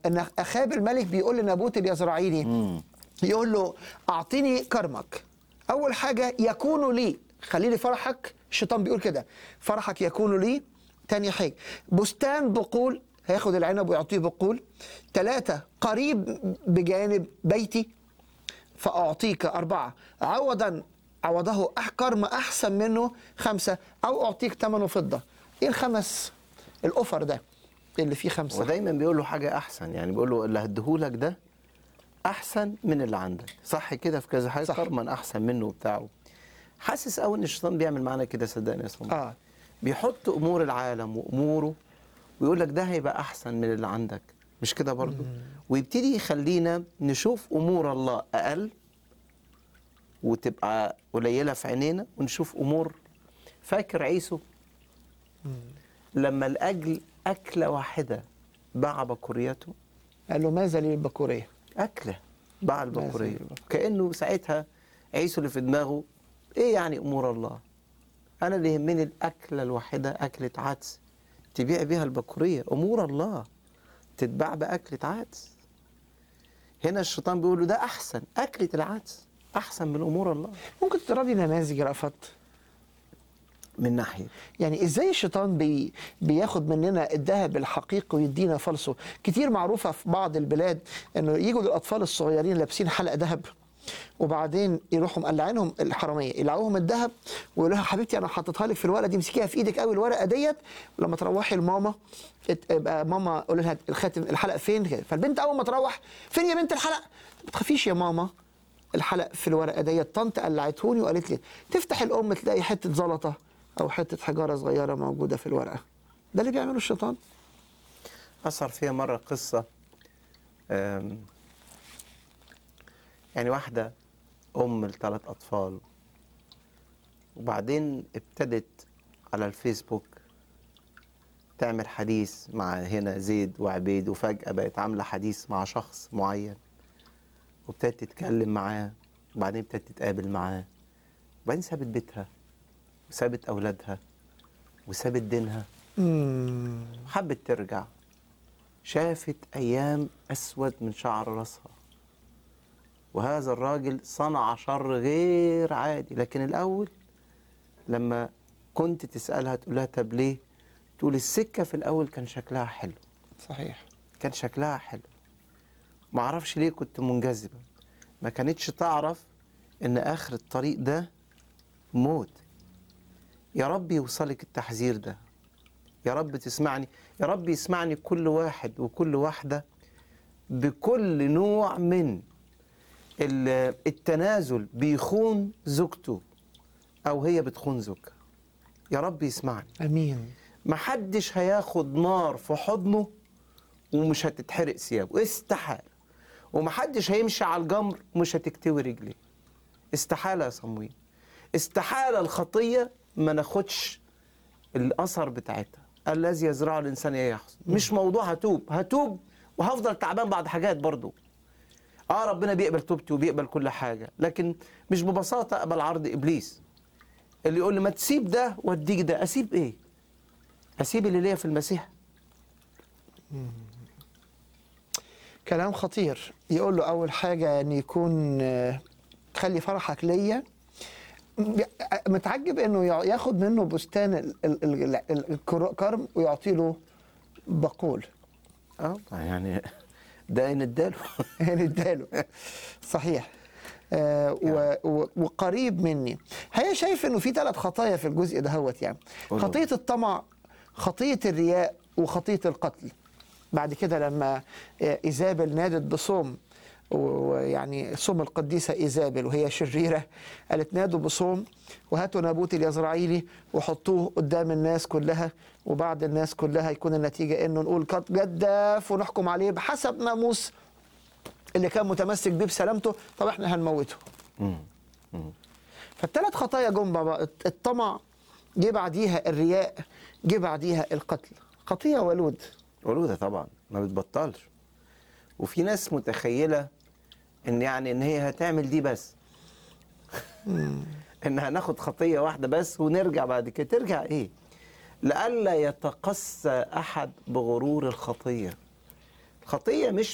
ان اخاب الملك بيقول لنابوت اليزرعيلي يقول له اعطيني كرمك اول حاجه يكون لي خلي لي فرحك الشيطان بيقول كده فرحك يكون لي تاني حاجه بستان بقول هياخد العنب ويعطيه بقول ثلاثة قريب بجانب بيتي فأعطيك أربعة عوضا عوضه أحكر ما أحسن منه خمسة أو أعطيك ثمنه فضة إيه الخمس الأوفر ده اللي فيه خمسة ودايما بيقول له حاجه احسن يعني بيقول له اللي هديهولك ده احسن من اللي عندك صح كده في كذا حاجه صح. كرما احسن منه وبتاعه حاسس قوي ان الشيطان بيعمل معانا كده صدقني يا صمد آه بيحط امور العالم واموره ويقول لك ده هيبقى احسن من اللي عندك مش كده برضه ويبتدي يخلينا نشوف امور الله اقل وتبقى قليله في عينينا ونشوف امور فاكر عيسو لما لاجل اكله واحده باع بكوريته قال له ماذا لي البكورية أكلة باع البكورية البكورية. كأنه ساعتها عيسو اللي في دماغه إيه يعني أمور الله أنا اللي يهمني الأكلة الواحدة أكلة عدس تبيع بيها البكورية أمور الله تتباع بأكلة عدس هنا الشيطان بيقول له ده أحسن أكلة العدس أحسن من أمور الله ممكن تضرب لي نماذج رأفت من ناحية يعني ازاي الشيطان بي بياخد مننا الذهب الحقيقي ويدينا فلسه كتير معروفة في بعض البلاد انه يجوا الاطفال الصغيرين لابسين حلقة ذهب وبعدين يروحوا مقلعينهم الحراميه يلعوهم الذهب ويقولوا لها حبيبتي انا حاططها لك في الورقه دي امسكيها في ايدك قوي الورقه ديت ولما تروحي لماما ات- يبقى ماما قول لها الخاتم الحلق فين كده فالبنت اول ما تروح فين يا بنت الحلق ما تخافيش يا ماما الحلق في الورقه ديت طنط قلعتهوني وقالت لي تفتح الام تلاقي حته زلطه او حته حجاره صغيره موجوده في الورقه ده اللي بيعمله الشيطان أثر فيها مرة قصة أم، يعني واحدة أم لثلاث أطفال وبعدين ابتدت على الفيسبوك تعمل حديث مع هنا زيد وعبيد وفجأة بقت عاملة حديث مع شخص معين وابتدت تتكلم معاه وبعدين ابتدت تتقابل معاه وبعدين سابت بيتها وسابت أولادها وسابت دينها مم. حبت ترجع شافت أيام أسود من شعر راسها وهذا الراجل صنع شر غير عادي لكن الأول لما كنت تسألها تقول لها طب ليه تقول السكة في الأول كان شكلها حلو صحيح كان شكلها حلو ما اعرفش ليه كنت منجذبة ما كانتش تعرف ان اخر الطريق ده موت يا رب يوصلك التحذير ده يا رب تسمعني يا رب يسمعني كل واحد وكل واحدة بكل نوع من ال- التنازل بيخون زوجته او هي بتخون زوجها يا رب يسمعني امين محدش هياخد نار في حضنه ومش هتتحرق ثيابه استحالة ومحدش هيمشي على الجمر ومش هتكتوي رجليه استحالة يا صمويل استحالة الخطية ما ناخدش الأثر بتاعتها الذي يزرعه الإنسان يحصد مش موضوع هتوب هتوب وهفضل تعبان بعد حاجات برضو اه ربنا بيقبل توبتي وبيقبل كل حاجة لكن مش ببساطة أقبل عرض إبليس اللي يقول لي ما تسيب ده واديك ده أسيب إيه أسيب اللي ليا في المسيح كلام خطير يقول له اول حاجه ان يكون آه، خلي فرحك ليا م- متعجب انه يع- ياخد منه بستان ال- ال- ال- ال- الكرم ويعطي له بقول اه يعني ده ان اداله يعني اداله صحيح آه و و وقريب مني هي شايف انه في ثلاث خطايا في الجزء دهوت يعني قولوا. خطيه الطمع خطيه الرياء وخطيه القتل بعد كده لما آه، ايزابل نادت بصوم و- ويعني صوم القديسه ايزابل وهي شريره قالت نادوا بصوم وهاتوا نابوت اليزرعيلي وحطوه قدام الناس كلها وبعد الناس كلها يكون النتيجه انه نقول قد جدف ونحكم عليه بحسب ناموس اللي كان متمسك بيه بسلامته طب احنا هنموته مم. مم. فالثلاث خطايا جم بقى الطمع جه بعديها الرياء جه بعديها القتل خطيه ولود ولودة طبعا ما بتبطلش وفي ناس متخيلة ان يعني ان هي هتعمل دي بس ان هناخد خطية واحدة بس ونرجع بعد كده ترجع ايه لئلا يتقسى احد بغرور الخطية خطيه مش